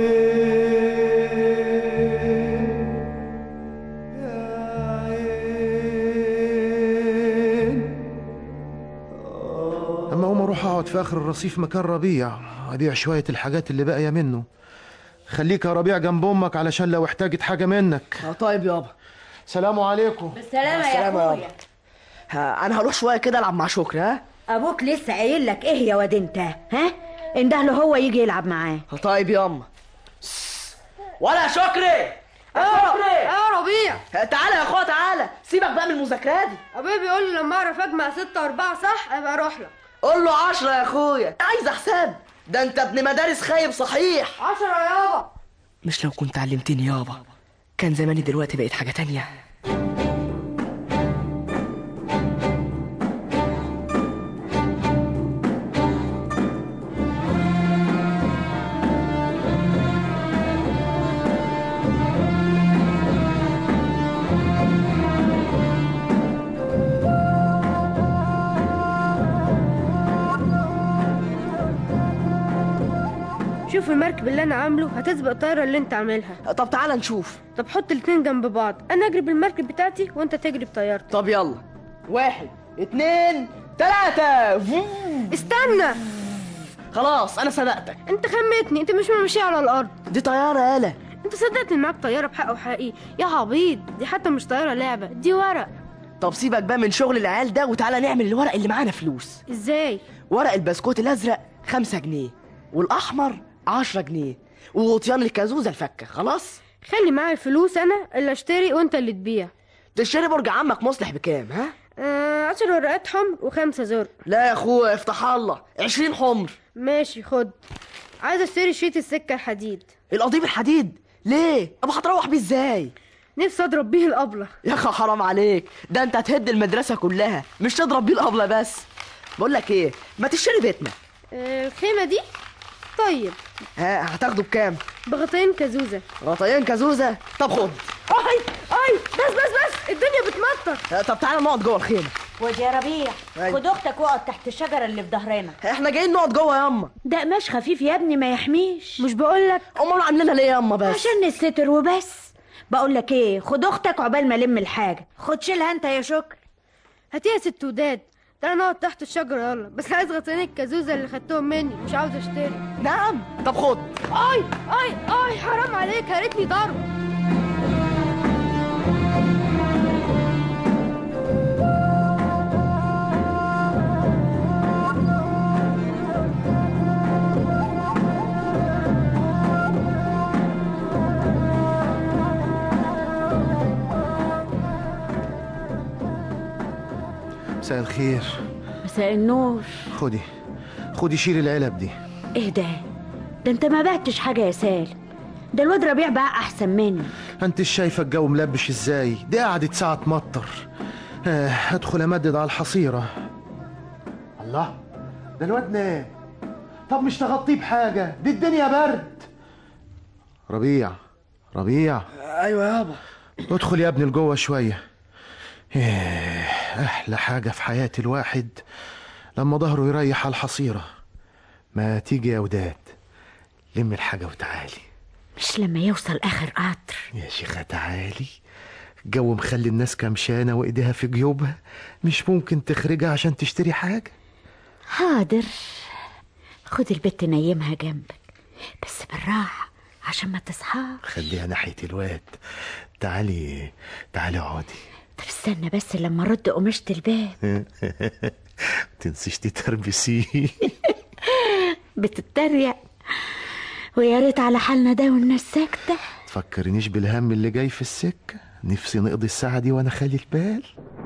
اما اقوم اروح اقعد في اخر الرصيف مكان ربيع ابيع شوية الحاجات اللي باقية منه خليك يا ربيع جنب امك علشان لو احتاجت حاجة منك اه طيب يابا سلام عليكم بالسلامة يا بالسلامة يا اخويا ها انا هروح شويه كده العب مع شكري ها ابوك لسه قايل لك ايه يا واد انت ها انده له هو يجي يلعب معاه طيب ياما ولا يا شكري يا شكري يا ربيع تعالى يا اخويا تعالى سيبك بقى من المذاكره دي ابويا بيقول لي لما اعرف اجمع ستة واربعة صح ابقى اروح لك قول له عشرة يا اخويا عايز حساب ده انت ابن مدارس خايب صحيح عشرة يابا مش لو كنت علمتني يابا كان زماني دلوقتي بقيت حاجه تانية شوف المركب اللي انا عامله هتسبق الطياره اللي انت عاملها طب تعالى نشوف طب حط الاتنين جنب بعض انا اجري بالمركب بتاعتي وانت تجري بطيارتك طب يلا واحد اتنين تلاتة فوم. استنى خلاص انا صدقتك انت خمتني انت مش ماشي على الارض دي طيارة يالا انت صدقت ان معاك طياره بحق وحقيقي يا عبيط دي حتى مش طياره لعبه دي ورق طب سيبك بقى من شغل العيال ده وتعالى نعمل الورق اللي معانا فلوس ازاي ورق البسكوت الازرق خمسة جنيه والاحمر عشرة جنيه وغطيان الكازوزة الفكة خلاص خلي معايا الفلوس انا اللي اشتري وانت اللي تبيع تشتري برج عمك مصلح بكام ها آه عشر ورقات حمر وخمسة زرق لا يا اخويا افتح الله عشرين حمر ماشي خد عايز اشتري شريط السكة الحديد القضيب الحديد ليه ابو هتروح بيه ازاي نفسي اضرب بيه الابله يا اخي حرام عليك ده انت هتهد المدرسه كلها مش تضرب بيه الابله بس بقول لك ايه ما تشتري بيتنا آه الخيمه دي طيب ها هتاخده بكام بغطين كازوزه غطيان كازوزه طب خد اي اي بس بس بس الدنيا بتمطر طب تعالى نقعد جوه الخيمه ودي يا ربيع أيوة. خد اختك واقعد تحت الشجره اللي في ظهرنا احنا جايين نقعد جوه ياما ده قماش خفيف يا ابني ما يحميش مش بقول لك امال عاملينها ليه ياما بس عشان نستر وبس بقول لك ايه خد اختك عقبال ما الم الحاجه خد شيلها انت يا شكر هاتيها يا ست وداد تعالى نقعد تحت الشجره يلا بس عايز غطيان الكازوزه اللي خدتهم مني مش عاوز اشتري نعم طب خد اي اي اي حرام عليك يا ريتني ضرب مساء الخير مساء النور خدي خدي شيل العلب دي ايه ده ده انت ما بعتش حاجه يا سالم ده الواد ربيع بقى احسن مني انت شايفه الجو ملبش ازاي دي قعدت ساعه تمطر آه ادخل امدد على الحصيره الله ده الواد نام طب مش تغطيه بحاجه دي الدنيا برد ربيع ربيع ايوه يابا ادخل يا ابني لجوه شويه إيه، احلى حاجه في حياه الواحد لما ظهره يريح على الحصيره ما تيجي يا وداد لم الحاجه وتعالي مش لما يوصل اخر قطر يا شيخة تعالي الجو مخلي الناس كمشانة وإيديها في جيوبها مش ممكن تخرجها عشان تشتري حاجة حاضر خد البت نيمها جنبك بس بالراحه عشان ما تصحاش خليها ناحية الواد تعالي تعالي اقعدي طب استنى بس لما ارد قماشة الباب تنسيش تتربسيه بتتريق ويا ريت على حالنا ده والناس ساكته تفكرنيش بالهم اللي جاي في السكة نفسي نقضي الساعة دي وانا خالي البال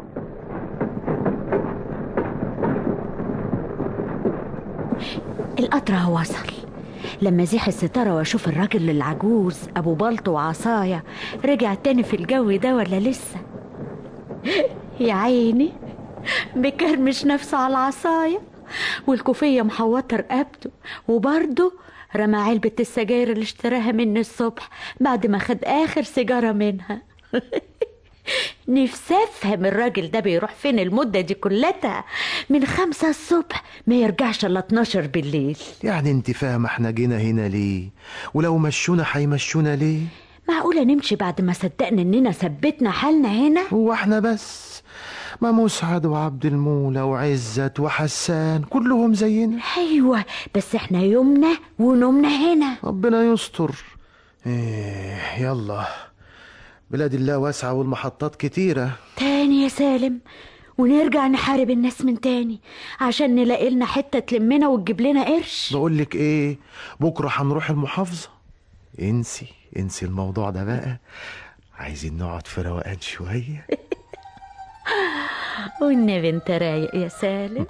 القطر اهو وصل لما زيح الستارة واشوف الراجل العجوز ابو بلطو وعصاية رجع تاني في الجو ده ولا لسه يا عيني بكرمش نفسه على العصاية والكوفية محوطة رقبته وبرضه رمى علبة السجاير اللي اشتراها مني الصبح بعد ما خد آخر سيجارة منها نفسي افهم الراجل ده بيروح فين المدة دي كلها من خمسة الصبح ما يرجعش الا 12 بالليل يعني انت فاهمة احنا جينا هنا ليه ولو مشونا هيمشونا ليه معقولة نمشي بعد ما صدقنا اننا ثبتنا حالنا هنا هو احنا بس ما مسعد وعبد المولى وعزت وحسان كلهم زينا ايوه بس احنا يومنا ونومنا هنا ربنا يستر ايه يلا بلاد الله واسعة والمحطات كتيرة تاني يا سالم ونرجع نحارب الناس من تاني عشان نلاقي لنا حتة تلمنا وتجيب لنا قرش بقول لك ايه بكره هنروح المحافظه انسي انسي الموضوع ده بقى عايزين نقعد في روقان شويه والنبي انت رايق يا سالم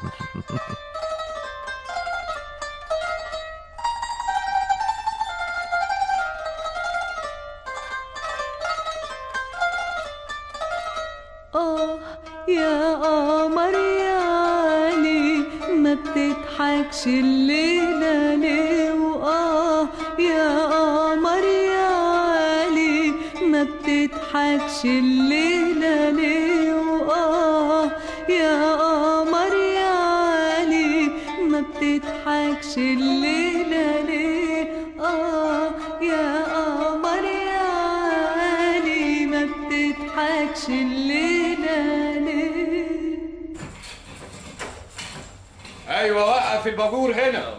آه يا قمر يا علي ما بتضحكش الليلة ليه وآه يا قمر يا علي ما بتضحكش الليلة ليه وآه يا قمر يا علي ما بتضحكش الليلة ليه آه يا قمر يا علي ما بتضحكش الليلة ليه ايوه وقف البابور هنا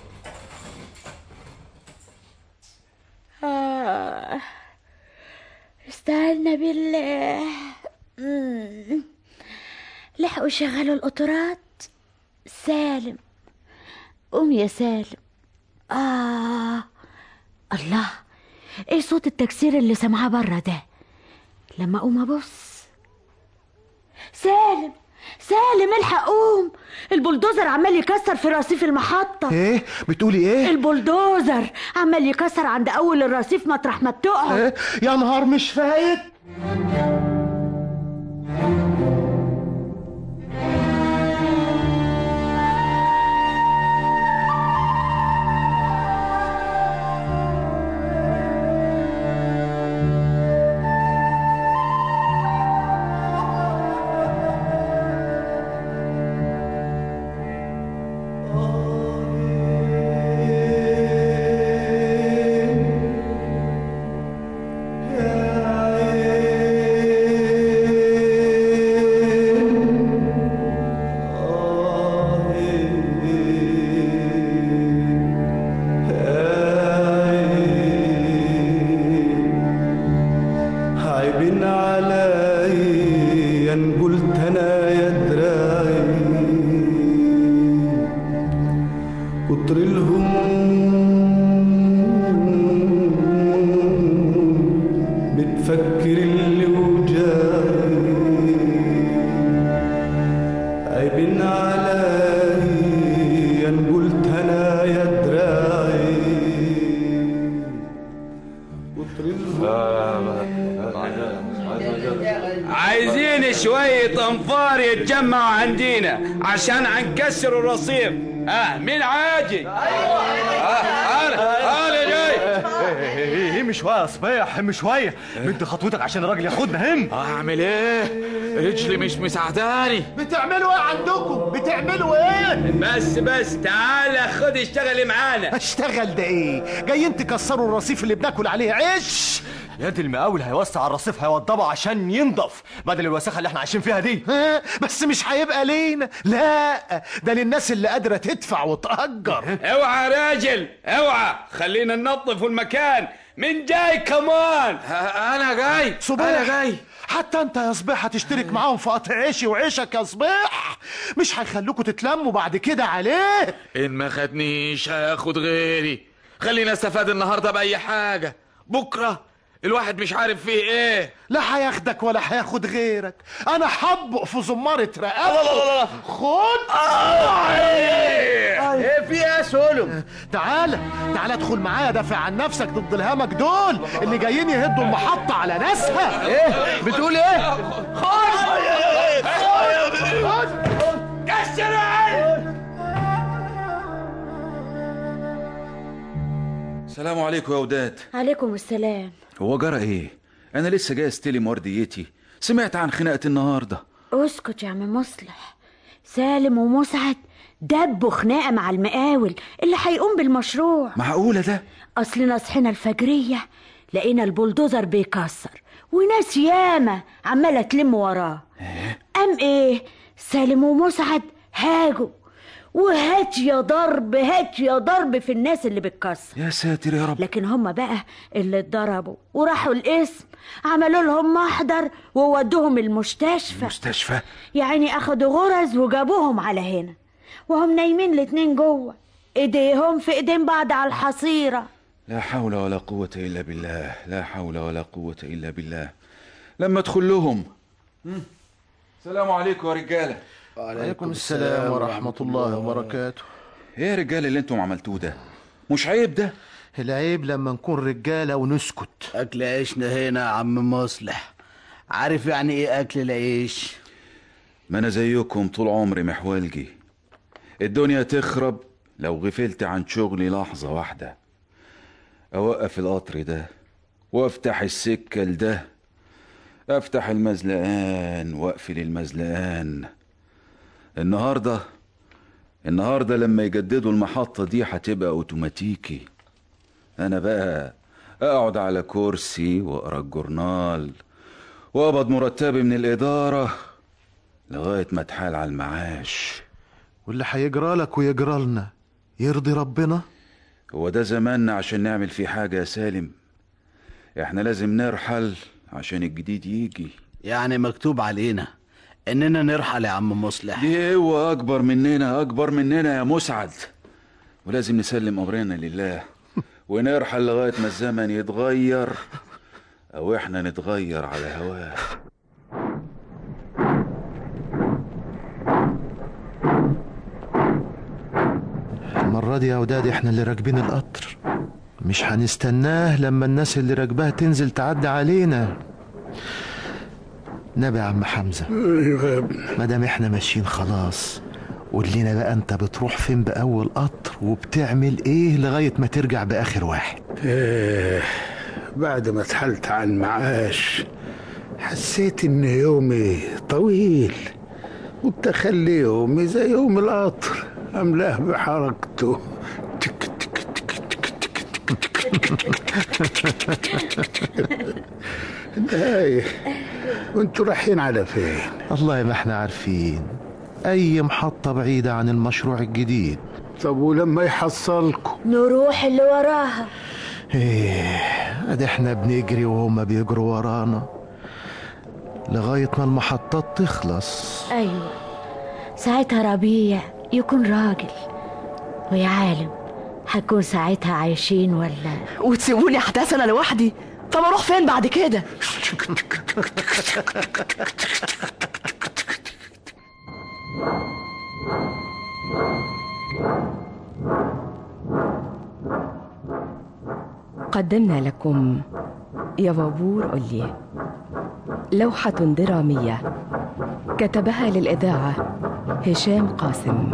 آه. استعنا بالله مم. لحقوا يشغلوا القطارات سالم قوم يا سالم آه الله ايه صوت التكسير اللي سامعاه بره ده لما اقوم ابص سالم سالم الحق قوم البلدوزر عمال يكسر في رصيف المحطة ايه بتقولي ايه البلدوزر عمال يكسر عند اول الرصيف مطرح ما بتقعد إيه؟ يا نهار مش فايت عيبين علي ان قلت انا يا دراعي كتر الهموم بتفكر اللي وجاي عيبين علي ان قلت انا يا دراعي كتر عايزين شوية انفار يتجمعوا عندنا عشان هنكسر الرصيف اه مين عاجي؟ اه انا انا جاي هم شويه يا صبيح هم شويه مد خطوتك عشان الراجل ياخدنا هم اعمل ايه؟ رجلي مش مساعداني بتعملوا ايه عندكم بتعملوا ايه بس بس تعالى خد اشتغلي معانا اشتغل ده ايه جايين تكسروا الرصيف اللي بناكل عليه عيش ياد المقاول هيوسع الرصيف هيوضبه عشان ينضف بدل الوساخه اللي احنا عايشين فيها دي ها، بس مش هيبقى لينا لا ده للناس اللي قادره تدفع وتأجر اوعى يا راجل اوعى خلينا ننظف المكان من جاي كمان انا جاي صبيح انا جاي حتى انت يا صبيح هتشترك معاهم في قطع عيشي وعيشك يا صبيح مش هيخلوكوا تتلموا بعد كده عليه ان ما خدنيش هاخد غيري خلينا استفاد النهارده باي حاجه بكره الواحد مش عارف فيه ايه لا هياخدك ولا هياخد غيرك انا حبق في زمارة لا لا لا لا. رقبته خد ايه في ايه يا سولم تعالى تعالى ادخل معايا دافع عن نفسك ضد الهمك دول اللي جايين يهدوا المحطة على ناسها ايه بتقول ايه كسر السلام عليكم يا وداد عليكم السلام هو جرى ايه انا لسه جاي استلم ورديتي سمعت عن خناقه النهارده اسكت يا عم مصلح سالم ومسعد دبوا خناقة مع المقاول اللي هيقوم بالمشروع معقوله ده أصلنا صحينا الفجرية لقينا البلدوزر بيكسر وناس ياما عمالة تلم وراه قام ايه سالم ومسعد هاجوا وهات يا ضرب هات يا ضرب في الناس اللي بتكسر يا ساتر يا رب لكن هم بقى اللي اتضربوا وراحوا القسم عملوا لهم محضر وودوهم المستشفى مستشفى يعني اخدوا غرز وجابوهم على هنا وهم نايمين الاتنين جوه ايديهم في ايدين بعض على الحصيره لا حول ولا قوة إلا بالله لا حول ولا قوة إلا بالله لما ادخل لهم مم. السلام عليكم يا رجالة وعليكم السلام ورحمة الله وبركاته ايه يا رجالة اللي انتم عملتوه ده مش عيب ده العيب لما نكون رجالة ونسكت اكل عيشنا هنا يا عم مصلح عارف يعني ايه اكل العيش ما انا زيكم طول عمري محولجي الدنيا تخرب لو غفلت عن شغلي لحظة واحدة اوقف القطر ده وافتح السكة لده افتح المزلقان واقفل المزلقان النهاردة النهاردة لما يجددوا المحطة دي هتبقى اوتوماتيكي انا بقى اقعد على كرسي واقرا الجورنال واقبض مرتبي من الادارة لغاية ما اتحال على المعاش واللي هيجرى لك ويجرى لنا يرضي ربنا هو ده زماننا عشان نعمل فيه حاجة يا سالم احنا لازم نرحل عشان الجديد يجي يعني مكتوب علينا اننا نرحل يا عم مصلح دي قوة اكبر مننا اكبر مننا يا مسعد ولازم نسلم امرنا لله ونرحل لغاية ما الزمن يتغير او احنا نتغير على هواه المرة دي يا وداد احنا اللي راكبين القطر مش هنستناه لما الناس اللي راكباها تنزل تعدي علينا نبي يا عم حمزة ايوه يا ابني ما دام احنا ماشيين خلاص قول لنا بقى انت بتروح فين بأول قطر وبتعمل ايه لغاية ما ترجع بآخر واحد إيه بعد ما اتحلت عن معاش حسيت ان يومي طويل والتخلي يومي زي يوم القطر املاه بحركته تك تك تك تك تك تك داي وانتوا رايحين على فين الله ما احنا عارفين اي محطة بعيدة عن المشروع الجديد طب ولما يحصلكم نروح اللي وراها ايه ادي احنا بنجري وهما بيجروا ورانا لغاية ما المحطات تخلص ايوه ساعتها ربيع يكون راجل ويا عالم هنكون ساعتها عايشين ولا وتسيبوني احداث انا لوحدي طب اروح فين بعد كده قدمنا لكم يا بابور قولي لوحة درامية كتبها للإذاعة هشام قاسم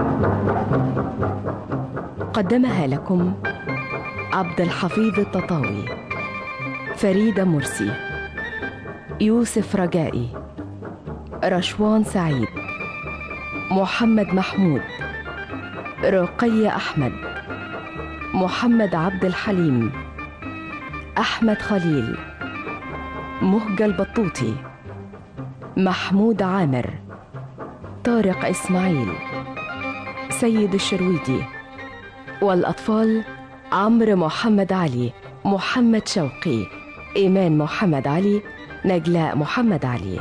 قدمها لكم عبد الحفيظ التطاوي فريدة مرسي يوسف رجائي رشوان سعيد محمد محمود رقية أحمد محمد عبد الحليم أحمد خليل مهجة البطوطي محمود عامر طارق إسماعيل سيد الشرويدي والأطفال عمرو محمد علي محمد شوقي إيمان محمد علي نجلاء محمد علي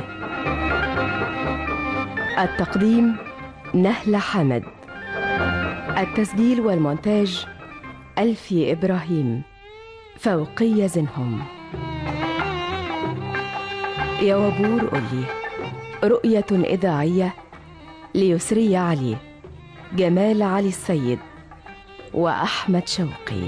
التقديم نهلة حمد التسجيل والمونتاج ألفي إبراهيم فوقية زنهم يا وبور قولي رؤية إذاعية ليسري علي جمال علي السيد وأحمد شوقي